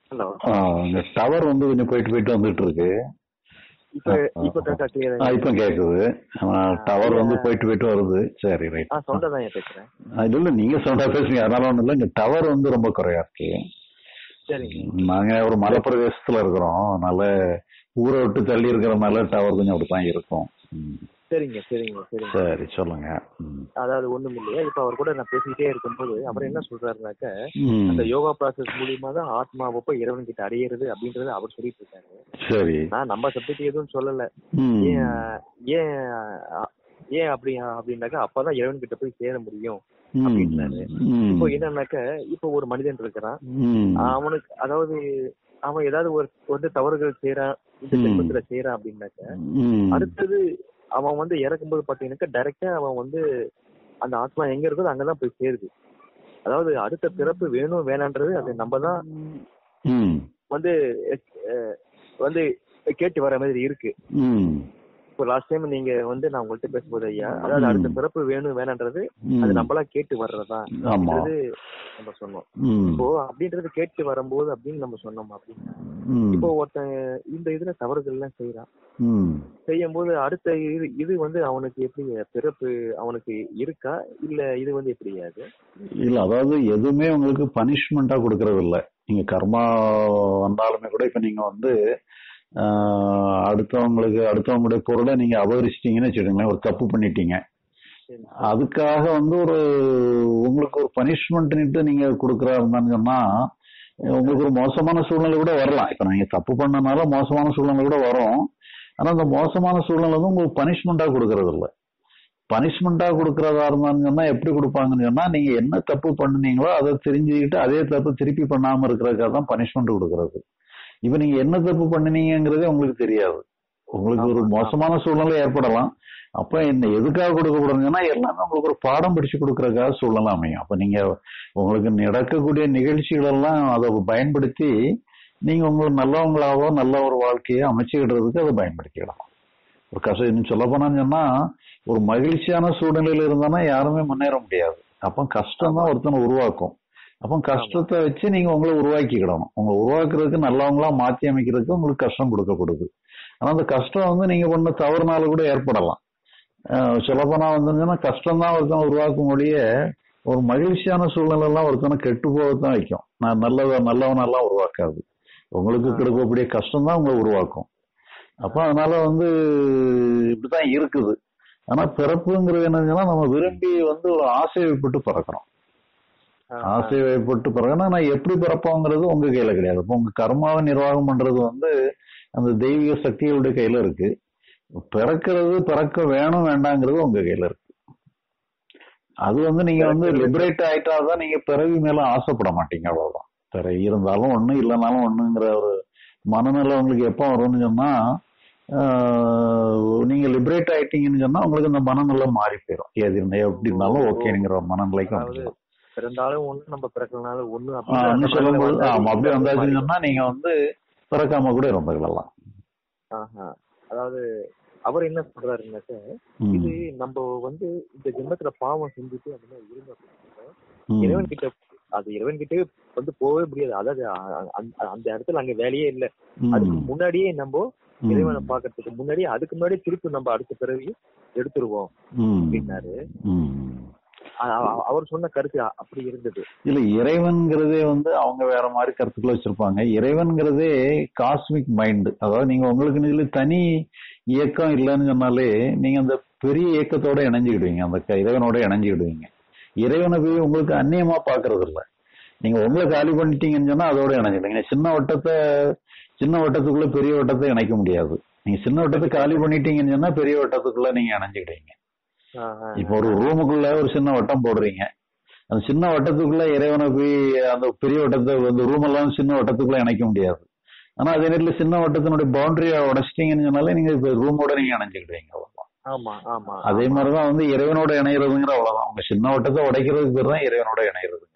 Hello இந்த tower வந்து கொஞ்சம் போயிட்டு போயிட்டு வந்துட்டு இருக்கு இப்ப இப்ப கரெக்டா ஆ, கிளியர் இப்ப கேக்குது டவர் வந்து போயிட்டு போயிட்டு வருது சரி ரைட் ஆ சவுண்டா தான் பேசுறேன் இல்ல இல்ல நீங்க சொல்ற பேசுங்க அதனால ஒண்ணும் இல்ல இங்க டவர் வந்து ரொம்ப குறையா இருக்கு சரிங்க நாங்க ஒரு மலை பிரதேசத்துல இருக்கிறோம் அதனால ஊரை விட்டு தள்ளி இருக்கிறதுனால டவர் கொஞ்சம் அப்படித்தான் இருக்கும் ம். சரிங்க சரிங்க சரிங்க சரி சொல்லுங்க ம். அதாவது ஒண்ணும் இல்லையா இப்ப அவர் கூட நான் பேசிக்கிட்டே இருக்கும்போது அவர் என்ன சொல்றாருனாக்க ம். அந்த யோகா ப்ராசஸ் மூலியமா தான் ஆத்மாவை போய் இறைவன் கிட்ட அடையிறது அப்படின்றத அவர் சொல்லிட்டு இருக்காரு சரி நான் நம்ம சப்ஜெக்ட் எதுவும் சொல்லல ம். ஏன் ஏன் அ- ஏன் அப்படி அப்படின்னாக்கா அப்பதான் இறைவன் கிட்ட போய் சேர முடியும் ம். அப்படின்னாரு. ம். இப்போ என்னன்னாக்க இப்போ ஒரு மனிதன் இருக்கிறான் ம். அவனுக்கு அதாவது அவன் ஏதாவது ஒரு வந்து தவறுகள் செய்யறான் இந்த ம். ஜென்மத்துல செய்யறான் அப்படின்னாக்க ம். அடுத்தது அவன் வந்து இறக்கும்போது பாத்தீங்கன்னாக்கா டைரக்டா அவன் வந்து அந்த ஆத்மா எங்க இருக்கோ அங்கதான் போய் சேருது அதாவது அடுத்த பிறப்பு வேணும் வேணான்றது அது நம்ம தான் ம். வந்து அஹ், வந்து கேட்டு வர மாதிரி இருக்கு ம். இப்போ லாஸ்ட் டைம் நீங்க வந்து நான் உங்கள்ட்ட பேசும்போது ஐயா அதாவது ம். அடுத்த பிறப்பு வேணும் வேணான்றது அது ம். நம்மளா கேட்டு வர்றதா ஆமா அப்படின்றது நம்ம சொன்னோம் ம். இப்போ அப்படின்றது கேட்டு வரும்போது அப்படின்னு நம்ம சொன்னோம் அப்படின்னா ம். இப்போ ஒருத்தன் இந்த இதுல தவறுகள் எல்லாம் செய்யறான் ம். செய்யும் போது அடுத்த இது இது வந்து அவனுக்கு எப்படி பிறப்பு அவனுக்கு இருக்கா இல்ல இது வந்து எப்படி அது இல்ல அதாவது எதுவுமே உங்களுக்கு பனிஷ்மெண்டா கொடுக்கறது இல்ல நீங்க கர்மா வந்தாலுமே கூட இப்ப நீங்க வந்து ஆஹ், அடுத்தவங்களுக்கு அடுத்தவங்களுடைய பொருளை நீங்க அபகரிச்சிட்டீங்கன்னு வச்சுக்கோங்களேன் ஒரு தப்பு பண்ணிட்டீங்க சரி. அதுக்காக வந்து ஒரு உங்களுக்கு ஒரு பனிஷ்மெண்ட்னுட்டு நீங்க கொடுக்கறா இருந்தான்னு சொன்னா உங்களுக்கு ஒரு மோசமான சூழ்நிலை கூட வரலாம் இப்ப நீங்க தப்பு பண்ணனால மோசமான சூழ்நிலை கூட வரும் ஆனா அந்த மோசமான சூழ்நிலை வந்து உங்களுக்கு பனிஷ்மெண்டா கொடுக்கறது இல்ல பனிஷ்மெண்டா கொடுக்கறதா இருந்தான்னு சொன்னா எப்படி கொடுப்பாங்கன்னு சொன்னா நீங்க என்ன தப்பு பண்ணுனீங்களோ அதை தெரிஞ்சுக்கிட்டு அதே தப்பு திருப்பி பண்ணாம இருக்கிறதுக்காக தான் பனிஷ்மெண்ட் கொடுக்கறது இப்ப நீங்க என்ன தப்பு பண்ணுனீங்கிறதே உங்களுக்கு தெரியாது உங்களுக்கு ஒரு ஆமா, மோசமான சூழ்நிலை ஏற்படலாம் அப்ப என்ன எதுக்காக கொடுக்கப்படுதுன்னா எல்லாமே உங்களுக்கு ஒரு பாடம் படிச்சு கொடுக்கறதுக்காக சூழ்நிலை அமையும் அப்ப நீங்க உங்களுக்கு நடக்கக்கூடிய நிகழ்ச்சிகள் எல்லாம் அதை பயன்படுத்தி நீங்க உங்களுக்கு நல்லவங்களாவோ நல்ல ஒரு வாழ்க்கையை அமைச்சுக்கிடுறதுக்கு அதை பயன்படுத்திக்கலாம் ஒரு கஷ்டம் இன்னும் சொல்ல போனான்னு சொன்னா ஒரு மகிழ்ச்சியான சூழ்நிலையில இருந்தானா யாருமே முன்னேற முடியாது அப்ப கஷ்டம் தான் ஒருத்தனை உருவாக்கும் அப்ப கஷ்டத்தை வச்சு நீங்க உங்களை உருவாக்கிக்கிடணும் உங்களை உருவாக்குறதுக்கு நல்லவங்களா மாத்தி அமைக்கிறதுக்கு உங்களுக்கு கஷ்டம் கொடுக்கப்படுது ஆனா அந்த கஷ்டம் வந்து நீங்க பண்ண தவறுனால கூட ஏற்படலாம் சொல்லப்போனா வந்துன்னா கஷ்டம் தான் ஒருத்தன் உருவாக்கும் ஒழிய ஒரு மகிழ்ச்சியான சூழ்நிலை எல்லாம் ஒருத்தனை கெட்டு போகத்தான் வைக்கும் நான் நல்லத நல்லவனெல்லாம் உருவாக்காது உங்களுக்கு கொடுக்கக்கூடிய கஷ்டம் தான் உங்களை உருவாக்கும் அப்ப அதனால வந்து இப்படிதான் இருக்குது ஆனா பிறப்புங்கிறது என்னன்னா நம்ம விரும்பி வந்து ஒரு ஆசை வைப்பட்டு பிறக்கிறோம் ஆசை வைப்பட்டு பிறகுனா நான் எப்படி பிறப்போங்கிறது உங்க கையில கிடையாது இப்போ உங்க கர்மாவை நிர்வாகம் பண்றது வந்து அந்த தெய்வீக சக்திகளுடைய கையில இருக்கு பிறக்கிறது பிறக்க வேணும் வேண்டாங்கிறது உங்க கையில இருக்கு அது வந்து நீங்க வந்து லிபரேட் ஆயிட்டாதான் நீங்க பிறவி மேல ஆசைப்பட மாட்டீங்க அவ்வளவுதான் பிற இருந்தாலும் ஒண்ணு இல்லைனாலும் ஒண்ணுங்கிற ஒரு மனநிலை உங்களுக்கு எப்போ வரும்னு சொன்னா ஆஹ், நீங்க லிபரேட் ஆயிட்டீங்கன்னு சொன்னா உங்களுக்கு இந்த மனநிலை மாறி போயிடும் எது இருந்தா எப்படி இருந்தாலும் ஓகேங்கிற ஒரு மனநிலைக்கு அதாவது வந்துடும் பிறந்தாலும் ஒண்ணு நம்ம பிறக்கலனாலும் ஒண்ணு ஆஹ், அப்படின்னு இன்னும் சொல்லும்போது அந்த ஆமா அப்படி மாதிரி வந்தாச்சுன்னு சொன்னா நீங்க வந்து பிறக்காம கூட இருந்துக்கலாம் ஆஹா. அதாவது அவர் என்ன சொல்றாருன்னாக்க ம். இது நம்ம வந்து இந்த ஜென்மத்துல பாவம் செஞ்சுட்டு அந்த மாதிரி இருந்தோம் அப்படின்னாக்க, ம். இறைவன் கிட்ட அது இறைவன் கிட்டே வந்து போகவே முடியாது அதாவது அ- அந்த- அந்த இடத்துல அங்க வேலையே இல்ல அதுக்கு ம். முன்னாடியே நம்ம ம். இறைவனை பாக்குறதுக்கு முன்னாடியே அதுக்கு முன்னாடியே திருப்பி நம்ம அடுத்த பிறவி எடுத்துருவோம் ம். அப்படின்னாரு ம். அ- அ- அவர் சொன்ன கருத்து அ- அப்படி இருந்தது இல்ல இறைவன்கிறதே வந்து அவங்க வேற மாதிரி கருத்துக்களை வச்சிருப்பாங்க இறைவன்கிறதே காஸ்மிக் மைண்ட் அதாவது நீங்க உங்களுக்கு நீங்களே தனி இயக்கம் இல்லைன்னு சொன்னாலே நீங்க அந்த பெரிய இயக்கத்தோட இணைஞ்சுக்கிடுவீங்க அந்த க- இறைவனோட இணைஞ்சுக்கிடுவீங்க இறைவனை போய் உங்களுக்கு அந்நியமா பாக்குறது இல்ல நீங்க உங்களை காலி பண்ணிட்டீங்கன்னு சொன்னா அதோட இணைஞ்சிடுங்க சின்ன வட்டத்தை சின்ன வட்டத்துக்குள்ள பெரிய வட்டத்தை இணைக்க முடியாது நீங்க சின்ன வட்டத்தை காலி பண்ணிட்டீங்கன்னு சொன்னா பெரிய வட்டத்துக்குள்ள நீங்க இணைஞ்சுக்கிடுவீங்க ஆஹா. இப்போ ஒரு ரூமுக்குள்ள ஒரு சின்ன வட்டம் போடுறீங்க அந்த சின்ன வட்டத்துக்குள்ள இறைவனை போய் அந்த பெரிய வட்டத்தை அந்த ரூம் எல்லாம் சின்ன வட்டத்துக்குள்ள இணைக்க முடியாது ஆனா அதே நேரத்தில் சின்ன வட்டத்தினுடைய பவுண்டரியை உடைச்சிட்டீங்கன்னு சொன்னாலே நீங்க இப்ப ரூமோட நீங்க இணைஞ்சுக்கிடுவீங்க அவ்வளவுதான் ஆமா ஆமா அதே மாதிரிதான் வந்து இறைவனோட இணைகிறதுங்கிற அவ்வளவுதான் உங்க சின்ன வட்டத்தை உடைக்கிறதுக்கு பேர் தான் இறைவனோட இணைகிறதுங்கிறது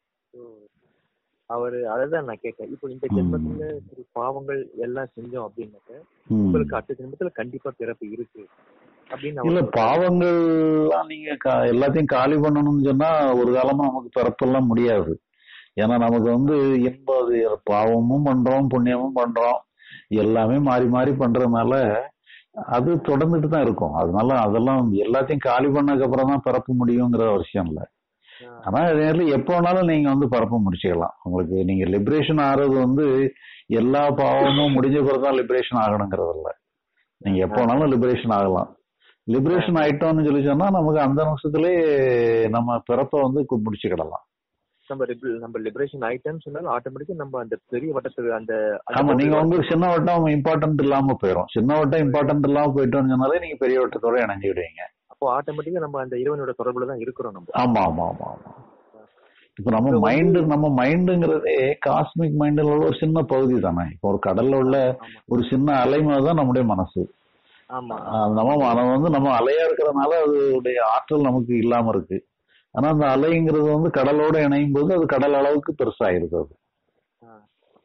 அவரு அததான் நான் கேட்டேன் இப்போ இந்த ஜென்மத்துல சரி பாவங்கள் எல்லாம் செஞ்சோம் அப்படின்னாக்க ம். உங்களுக்கு அடுத்த ஜென்மத்துல கண்டிப்பா பிறப்பு இருக்கு அப்படின்னு அவர் இல்ல சொல்றாரு. பாவங்கள்லாம் நீங்க கா- எல்லாத்தையும் காலி பண்ணணும்னு சொன்னா ஒரு காலமா நமக்கு பிறப்பெல்லாம் முடியாது ஏன்னா நமக்கு வந்து இன்பம் அது பாவமும் பண்றோம் புண்ணியமும் பண்றோம் எல்லாமே மாறி மாறி பண்றதுனால அது தொடர்ந்துட்டு தான் இருக்கும் அதனால அதெல்லாம் எல்லாத்தையும் காலி பண்ணதுக்கு அப்புறம் தான் பிறப்பு முடியுங்கிற அவசியம் இல்லை ஆனா நேரில் எப்போ வேணாலும் நீங்க வந்து பரப்ப முடிச்சுக்கலாம் உங்களுக்கு நீங்க லிபரேஷன் ஆறது வந்து எல்லா பாவமும் முடிஞ்ச பிறகு தான் லிபரேஷன் ஆகணுங்கிறது இல்ல நீங்க எப்போ வேணாலும் லிபரேஷன் ஆகலாம் லிபரேஷன் ஆயிட்டோம்னு சொல்லி சொன்னா நமக்கு அந்த நிமிஷத்துலயே நம்ம பிறப்பை வந்து கு- முடிச்சுக்கிடலாம் நம்ம லிப- நம்ம லிபரேஷன் ஆயிட்டேன்னு சொன்னாலும் ஆட்டோமேட்டிக்கா நம்ம அந்த பெரிய வட்டத்துக்கு அந்த அந்த ஆமா நீங்க boundary உங்களுக்கு சின்ன வட்டம் இம்பார்ட்டன்ட் இல்லாம போயிடும் சின்ன வட்டம் இம்பார்ட்டன்ட் இல்லாம போயிட்டோம்னு சொன்னாலே நீங்க பெரிய வட்டத்தோட இணைஞ்சிடுவீங்க அப்போ ஆட்டோமேட்டிக்கா நம்ம அந்த இறைவனோட தொடர்புல தான் இருக்கிறோம் நம்ம ஆமா ஆமா ஆமா ஆமா இப்ப நம்ம இப்ப வந்து- மைண்ட் நம்ம மைண்டுங்கிறதே காஸ்மிக் மைண்டில் உள்ள ஒரு சின்ன பகுதி தானே இப்போ ஒரு கடல்ல உள்ள ஆமா ஒரு சின்ன அலை மாதிரி தான் நம்முடைய மனசு ஆமா ஆஹ் நம்ம மனம் வந்து நம்ம அலையா இருக்கிறதுனால அதோடைய ஆற்றல் நமக்கு இல்லாம இருக்கு ஆனா அந்த அலைங்கிறது வந்து கடலோட இணையும் போது அது கடல் அளவுக்கு பெருசாயிருது அது ஆ.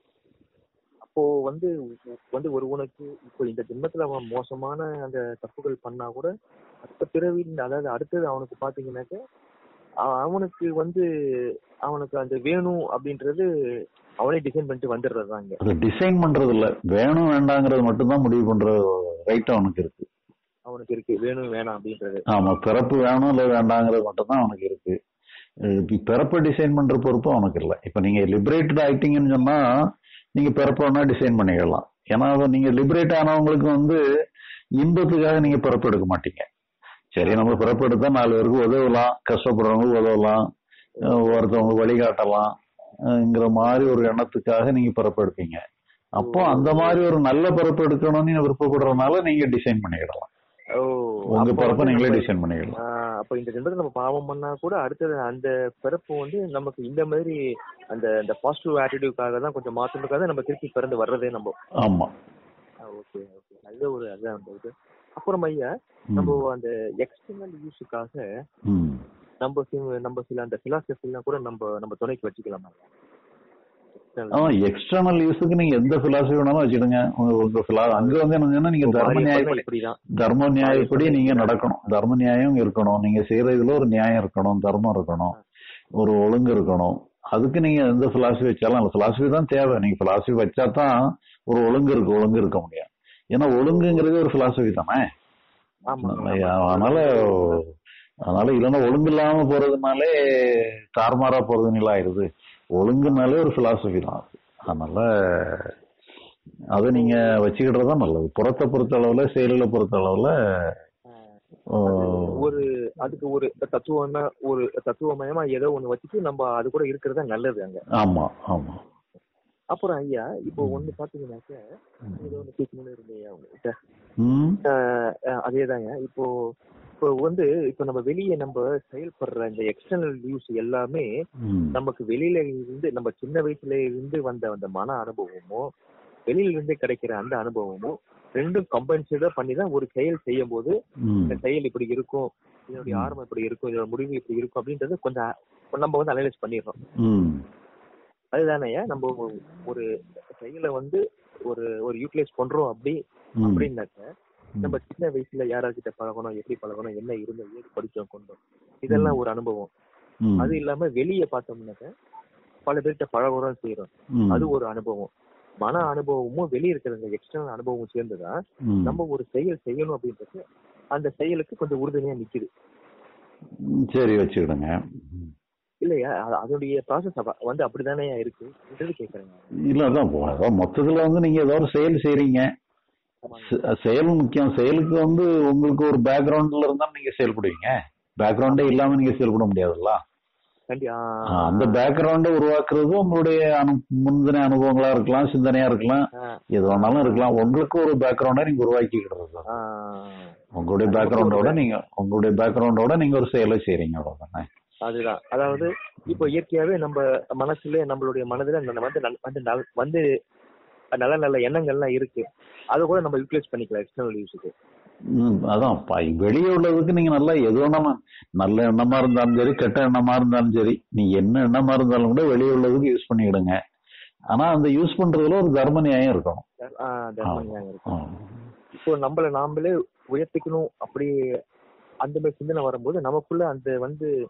அப்போ வந்து வந்து ஒருவனுக்கு இப்போ இந்த ஜென்மத்துல அவன் மோசமான அந்த தப்புகள் பண்ணா கூட அடுத்த பிறவியில் அதாவது அடுத்தது அவனுக்கு பாத்தீங்கன்னாக்க அவ- அவனுக்கு வந்து அவனுக்கு அந்த வேணும் அப்படின்றது அவனே டிசைன் பண்ணிட்டு வந்துடுறதாங்க அது டிசைன் பண்றது இல்ல வேணும் வேண்டாங்கிறது மட்டும்தான் முடிவு பண்ற ரைட் அவனுக்கு இருக்கு அவனுக்கு இருக்கு வேணும் வேணாம் அப்படின்றது ஆமா பிறப்பு வேணும் இல்ல வேண்டாங்கிறது மட்டும்தான் அவனுக்கு இருக்கு அஹ் இப்ப பிறப்பை டிசைன் பண்ற பொறுப்பு அவனுக்கு இல்ல இப்ப நீங்க லிபரேட்டட் ஆயிட்டீங்கன்னு சொன்னா நீங்க பிறப்பை வேணா டிசைன் பண்ணிக்கலாம் ஏன்னா அது நீங்க லிபரேட் ஆனவங்களுக்கு வந்து இன்பத்துக்காக நீங்க பிறப்பு எடுக்க மாட்டீங்க சரி நம்ம பிறப்பு எடுத்தா நாலு பேருக்கு உதவலாம் கஷ்டப்படுறவங்களுக்கு உதவலாம் அஹ் ஒருத்தவங்களுக்கு வழிகாட்டலாம் ங்கிற மாதிரி ஒரு எண்ணத்துக்காக நீங்க பிறப்பு எடுப்பீங்க அப்போ அந்த மாதிரி ஒரு நல்ல பிறப்பு எடுக்கணும்னு நீங்க விருப்பப்படுறதுனால நீங்க டிசைன் பண்ணிக்கிடலாம் ஓ உங்க அப்போ பிறப்பை வந்து நீங்களே நம்ம- டிசைன் பண்ணிக்கலாம் ஆஹ் அப்ப இந்த ஜென்மத்துல நம்ம பாவம் பண்ணா கூட அடுத்தது அந்த பிறப்பு வந்து நமக்கு இந்த மாதிரி அந்த அந்த பாசிட்டிவ் ஆட்டிடியூட்காக தான் கொஞ்சம் மாற்றத்துக்காக தான் நம்ம திருப்பி பிறந்து வர்றதே நம்ம ஆமா ஓகே ஓகே நல்ல ஒரு அதுதான் அந்த இது அப்புறம் ஐயா ம். நம்ம அந்த எக்ஸ்டர்னல் யூஸுக்காக ம். நம்ம சி- நம்ம சில அந்த பிலாசபிலாம் கூட நம்ம நம்ம துணைக்கு வச்சுக்கலாம் ஆமா எக்ஸ்டர்னல் யூஸுக்கு நீங்க எந்த பிலாசபி வேணாலும் வச்சுடுங்க உங்க உங்க philo- அங்க வந்து என்னன்னா நீங்க தர்ம நியாயப்படி இப்படிதான் தர்ம நியாயப்படி நீங்க நடக்கணும் தர்ம நியாயம் இருக்கணும் நீங்க செய்யற இதுல ஒரு நியாயம் இருக்கணும் தர்மம் இருக்கணும் ஒரு ஒழுங்கு இருக்கணும் அதுக்கு நீங்க எந்த பிலாசபி வச்சாலும் அந்த பிலாசபி தான் தேவை நீங்க பிலாசபி வச்சா தான் ஒரு ஒழுங்கு இருக்கு ஒழுங்கு இருக்க முடியும் ஏன்னா ஒழுங்குங்கிறது ஒரு பிலாசபி தானே ஆமா அதனால அதனால இல்லைன்னா ஒழுங்கு இல்லாம போறதுனாலே தாறுமாறா போறதுனால ஆயிருது ஒழுங்குனாலே ஒரு பிலாசபி தான் அது. அதனால அதை நீங்க வச்சுக்கிட்டது தான் நல்லது புறத்தை பொறுத்த அளவுல செயலில பொறுத்த அளவுல ஆஹ், ஒரு அதுக்கு ஒரு தத்துவமா ஒரு தத்துவமயமா ஏதோ ஒண்ணு வச்சுட்டு நம்ம அது கூட இருக்கிறது தான் நல்லது அங்க ஆமா ஆமா அப்புறம் ஐயா இப்போ ஒண்ணு பாத்தீங்கன்னாக்க ஏதோ ஒண்ணு கேட்கணும்னு இருந்தேன் உங்ககிட்ட ம் அதேதாங்க இப்போ இப்போ வந்து இப்போ நம்ம வெளியே நம்ம செயல்படுற இந்த எக்ஸ்டர்னல் நியூஸ் எல்லாமே ம் நமக்கு வெளியில இருந்து நம்ம சின்ன வயசுல இருந்து வந்த அந்த மன அனுபவமும் வெளியில இருந்தே கிடைக்கிற அந்த அனுபவமும் ரெண்டும் கம்பன்சேட்டா பண்ணி தான் ஒரு செயல் செய்யும் போது ம் இந்த செயல் இப்படி இருக்கும் இதனுடைய ஆரம்பம் இப்படி இருக்கும் இதோட முடிவு இப்படி இருக்கும் அப்படின்றது கொஞ்சம் நம்ம வந்து அனலைஸ் பண்ணிடுறோம் ம் அதுதானே நம்ம ஒரு- ஒரு செயலை வந்து ஒரு ஒரு யூட்டிலைஸ் பண்றோம் அப்படி ம் அப்படின்னாக்க நம்ம சின்ன வயசுல யாரார்கிட்ட பழகணும் எப்படி பழகணும் என்ன இருந்தோம் ஏது படிச்சோம் கொண்டோம் இதெல்லாம் ஒரு அனுபவம் ம் அது இல்லாம வெளியே பார்த்தோம்னாக்க பல பேர்கிட்ட பழகுறோம் செய்யறோம் ம் அது ஒரு அனுபவம் மன அனுபவமும் வெளியே இருக்கிற இந்த எக்ஸ்டர்னல் அனுபவமும் சேர்ந்துதான் ம் நம்ம ஒரு செயல் செய்யணும் அப்படின்றது அந்த செயலுக்கு கொஞ்சம் உறுதுணையா நிக்குது ம், சரி வச்சுக்கிடுங்க இல்லையா அது- அதனுடைய ப்ராசஸ் வந்து அப்படிதானே இருக்கு என்றது கேக்குறேங்க இல்ல அதான் போ- அதான் மொத்தத்துல வந்து நீங்க ஏதோ ஒரு செயல் செய்றீங்க ஆமாங்க. செ- செயல் முக்கியம் செயலுக்கு வந்து உங்களுக்கு ஒரு பேக்ரவுண்ட்ல இருந்தா நீங்க செயல்படுவீங்க பேக்ரவுண்டே இல்லாம நீங்க செயல்பட முடியாதுல்ல கண்டி ஆ, ஆ, அந்த பேக்ரவுண்டை உருவாக்குறது உங்களுடைய அனு முந்தின அனுபவங்களா இருக்கலாம் சிந்தனையா இருக்கலாம் ஆ, எது வேணாலும் இருக்கலாம் உங்களுக்கு ஒரு பேக்ரவுண்டை நீங்க உருவாக்கிக்கிறது தான். ஆ. உங்களுடைய பேக்ரவுண்டோட நீங்க உங்களுடைய பேக்ரவுண்டோட நீங்க ஒரு செயலை செய்றீங்க அவ்வளவுதானே அதுதான் அதாவது இப்போ இயற்கையாவே நம்ம மனசுல நம்மளுடைய மனதுல அந்த வந்து நல்- வந்து நல்- வந்து நல்ல நல்ல எண்ணங்கள்லாம் இருக்கு அதை கூட நம்ம யூட்டிலைஸ் பண்ணிக்கலாம் எக்ஸ்டர்னல் யூஸுக்கு ம், அதான் ப- வெளியே உள்ளதுக்கு நீங்க நல்லா எது வேணாலும் நல்ல எண்ணமா இருந்தாலும் சரி கெட்ட எண்ணமா இருந்தாலும் சரி நீ என்ன எண்ணமா இருந்தாலும் கூட வெளியே உள்ளதுக்கு யூஸ் பண்ணிக்கிடுங்க ஆனா அந்த யூஸ் பண்றதுல ஒரு தர்ம நியாயம் இருக்கணும் தர்ம நியாயம் இருக்கு ஆ. இப்போ நம்மள நாமளே உயர்த்திக்கணும் அப்படி அந்த மாதிரி சிந்தனை வரும்போது நமக்குள்ள அந்த வந்து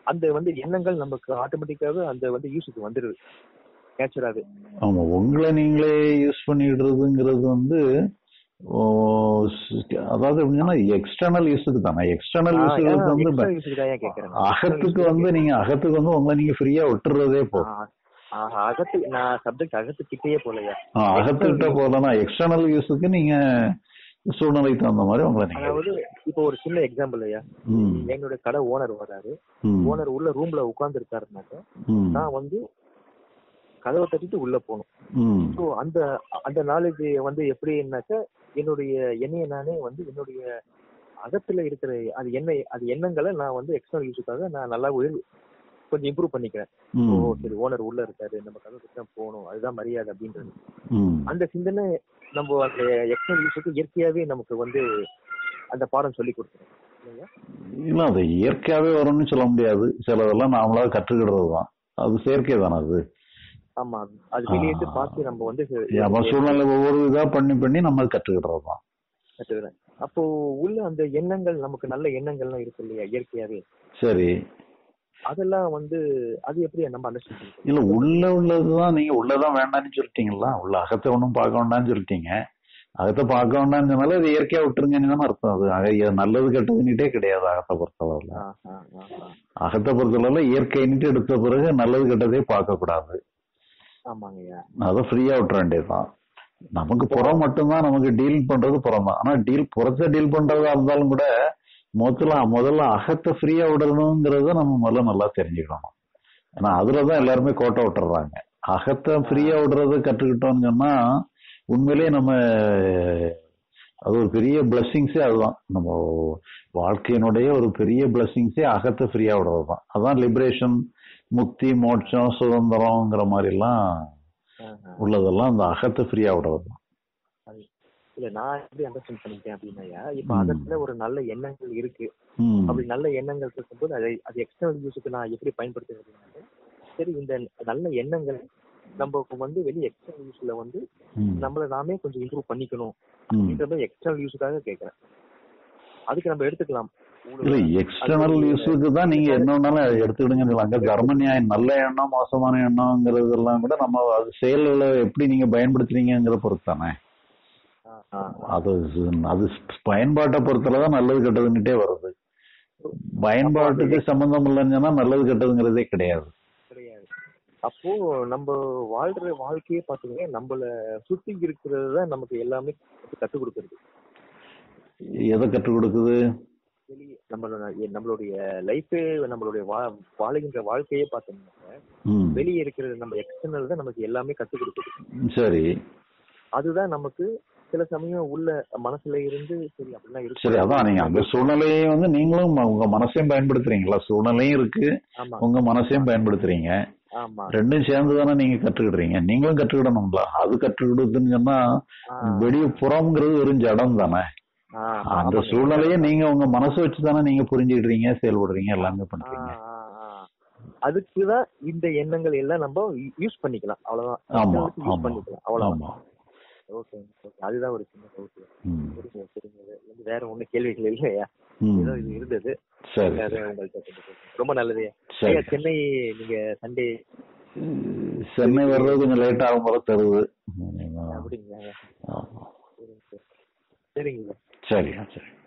அந்த வந்து எண்ணங்கள் நமக்கு ஆட்டோமேட்டிக்காவே அந்த வந்து யூஸுக்கு வந்துருது நேச்சராவே ஆமா உங்களை நீங்களே யூஸ் பண்ணிடுறதுங்கிறது வந்து ஓ, ஸ்- அதாவது எப்படின்னா எக்ஸ்டர்னல் யூஸுக்கு தானே எக்ஸ்டர்னல் யூஸுக்கு வந்து எக்ஸ்ட்ரா யூஸுக்கு தான் ஏன் கேக்குறேன் அகத்துக்கு வந்து நீங்க அகத்துக்கு வந்து உங்களை நீங்க ஃப்ரீயா விட்டுறதே போதும் ஆ, ஆ, அகத்து நான் சப்ஜெக்ட் அகத்துக்கிட்டே போலையா ஆ, அகத்துக்கிட்ட போதனா எக்ஸ்டர்னல் யூஸுக்கு நீங்க சூழ்நிலைக்கு தகுந்த மாதிரி உங்களை நீங்க அதாவது இப்போ ஒரு சின்ன எக்ஸாம்பிள் ஐயா ம், என்னோட கடை ஓனர் வராரு ம், ஓனர் உள்ள ரூம்ல உட்கார்ந்து இருக்காருனாக்க ம், நான் வந்து கதவை தட்டிட்டு உள்ள போகணும் ம், ஸோ அந்த அந்த நாலேஜ் வந்து எப்படின்னாக்க என்னுடைய எண்ணெயை நானே வந்து என்னுடைய அகத்துல இருக்கிற அது என்ன அது எண்ணங்களை நான் வந்து எக்ஸ்டர்னல் யூஸுக்காக நான் நல்லா உயர் கொஞ்சம் இம்ப்ரூவ் பண்ணிக்கிறேன் ஓ ம், சரி ஓனர் உள்ள இருக்காரு நம்ம கதவை தட்டி தான் போகணும் அதுதான் மரியாதை அப்படின்றது ம். அந்த சிந்தனை நம்ம அந்த எக்ஸ்டர்னல் யூஸுக்கு இயற்கையாவே நமக்கு வந்து அந்த பாடம் சொல்லி கொடுத்துரும் இல்லையா இல்ல அது இயற்கையாவே வரும்னு சொல்ல முடியாது சிலதெல்லாம் நாமளா கற்றுக்கிடுறது தான் அது செயற்கை தானே அது ஆமா அது வெளியே இருந்து பார்த்து நம்ம வந்து நம்ம சூழ்நிலை ஒவ்வொரு இதா பண்ணி பண்ணி நம்ம கற்றுக்கிடுறது தான் கத்துக்கிறேன் அப்போ உள்ள அந்த எண்ணங்கள் நமக்கு நல்ல எண்ணங்கள்லாம் இருக்கு இல்லையா இயற்கையாவே சரி அதெல்லாம் வந்து அது எப்படி நம்ம அண்டர்ஸ்டாண்ட் இல்ல உள்ள உள்ளதுதான் நீங்க உள்ளதான் வேண்டாம்னு சொல்லிட்டீங்களா உள்ள அகத்தை ஒண்ணும் பார்க்க வேண்டாம்னு சொல்லிட்டீங்க அகத்தை பார்க்க வேண்டாம்னு சொன்னாலும் அது இயற்கையா விட்டுருங்கன்னு தானே அர்த்தம் அது அக- இது நல்லது கெட்டதுன்னுட்டே கிடையாது அகத்தை பொறுத்தளவுல அகத்தை பொறுத்தளவுல இயற்கைன்னுட்டு எடுத்த பிறகு நல்லது கெட்டதே பார்க்க கூடாது ஆமாங்கய்யா அதை ஃப்ரீயா விட்டுற வேண்டியதுதான் நமக்கு புறம் மட்டும்தான் நமக்கு டீல் பண்றது புறம் தான் ஆனா டீல் புறத்தை டீல் பண்றதா இருந்தாலும் கூட முதல்ல முதல்ல அகத்தை ஃப்ரீயா விடணுங்கிறத நம்ம முதல்ல நல்லா தெரிஞ்சுக்கணும் ஏன்னா அதுலதான் எல்லாருமே கோட்டை விட்டுறாங்க அகத்தை ஃப்ரீயா விடுறத கற்றுக்கிட்டோம்னு சொன்னா உண்மையிலேயே நம்ம அது ஒரு பெரிய பிளஸ்ஸிங்ஸே அதுதான் நம்ம வாழ்க்கையினுடைய ஒரு பெரிய பிளஸ்ஸிங்ஸே அகத்தை ஃப்ரீயா விடுறது தான் அதான் லிபரேஷன் முக்தி மோட்சம் சுதந்திரம்ங்கிற மாதிரி எல்லாம் உள்ளதெல்லாம் அந்த அகத்தை ஃப்ரீயா விடுறது தான் இல்ல நான் எப்படி அண்டர்ஸ்டாண்ட் பண்ணிட்டேன் அப்படின்னாயா இப்ப ம். அதத்துல ஒரு நல்ல எண்ணங்கள் இருக்கு ம். அப்படி நல்ல எண்ணங்கள் இருக்கும்போது அதை அது எக்ஸ்டர்னல் யூஸுக்கு நான் எப்படி பயன்படுத்துறது அப்படின்னாக்க, சரி இந்த நல்ல எண்ணங்கள் நம்ம வந்து வெளியே எக்ஸ்டர்னல் யூஸ்ல வந்து ம். நம்மள நாமே கொஞ்சம் இம்ப்ரூவ் பண்ணிக்கணும் ம். அப்படின்ற மாதிரி எக்ஸ்டர்னல் யூஸுக்காக கேக்குறேன் அதுக்கு நம்ம எடுத்துக்கலாம் இல்ல எக்ஸ்டர்னல் யூஸுக்கு தான் நீங்க என்ன வேணாலும் எடுத்துக்கிடுங்க அங்க தர்ம நியாயம் நல்ல எண்ணம் மோசமான எண்ணம்ங்கிறதெல்லாம் கூட நம்ம அது செயல்களை எப்படி நீங்க பயன்படுத்துறீங்கிற பொறுத்து தானே ஆ, ஆ, ஆ. அது அது பயன்பாட்டை பொறுத்தலதான் நல்லது கெட்டதுன்னுட்டே வருது பயன்பாட்டுக்கு சம்பந்தம் இல்லைன்னு சொன்னா நல்லது கெட்டதுங்கிறதே கிடையாது கிடையாது அப்போ நம்ம வாழ்ற வாழ்க்கையே பாத்தீங்கன்னா நம்மள சுத்தி இருக்கிறது தான் நமக்கு எல்லாமே கத்துக் கொடுக்கறது எதை கற்றுக் கொடுக்குது வெளியே நம்மளோட நம்மளுடைய லைஃபே நம்மளுடைய வா வாழுகின்ற வாழ்க்கையே பார்த்தோம்னாக்க ம். வெளியே இருக்கிறது நம்ம எக்ஸ்டர்னல் தான் நமக்கு எல்லாமே கத்துக் கொடுக்குது சரி அதுதான் நமக்கு சில சமயம் உள்ள மனசுல இருந்து சரி அப்படிலாம் இருக்கு சரி அதான் நீங்க அந்த சூழ்நிலையை வந்து நீங்களும் உங்க மனசையும் பயன்படுத்துறீங்களா சூழ்நிலையும் இருக்கு ஆமா உங்க மனசையும் பயன்படுத்துறீங்க ஆமா ரெண்டும் சேர்ந்து தானே நீங்க கற்றுக்கிடுறீங்க நீங்களும் கற்றுக்கிடணும்ல அது கற்றுக்கிடுதுன்னு சொன்னா ஆ, வெளிய புறம்ங்கிறது வெறும் ஜடம் தானே ஆ, அந்த ஆமாங்க. சூழ்நிலையை நீங்க உங்க மனசை வச்சு தானே நீங்க புரிஞ்சுக்கிடுறீங்க செயல்படுறீங்க எல்லாமே ஆ, பண்றீங்க ஆ, ஆ. அதுக்குதான் இந்த எண்ணங்கள் எல்லாம் நம்ம யூஸ் பண்ணிக்கலாம் அவ்வளவுதான் ஆமா யூஸ் ஆமா பண்ணிக்கலாம் அவ்வளவுதான் ஆமா ஓகே ஓகே அதுதான் ஒரு சின்ன டவுட் ம், சரிங்க சரிங்க இது வந்து வேற ஒண்ணும் கேள்விகள் இல்லையா ம். ஏதோ இது இருந்தது சரி அதை உங்கள்ட்ட கொஞ்சம் கேட்கணும். ரொம்ப நல்லது சரி ஐயா சென்னை நீங்க சண்டே சென்னை வர்றது கொஞ்சம் லேட் ஆகும் போல தருது அப்படிங்களா ஆமா. சரிங்க சார் சரிங்க சரி சரி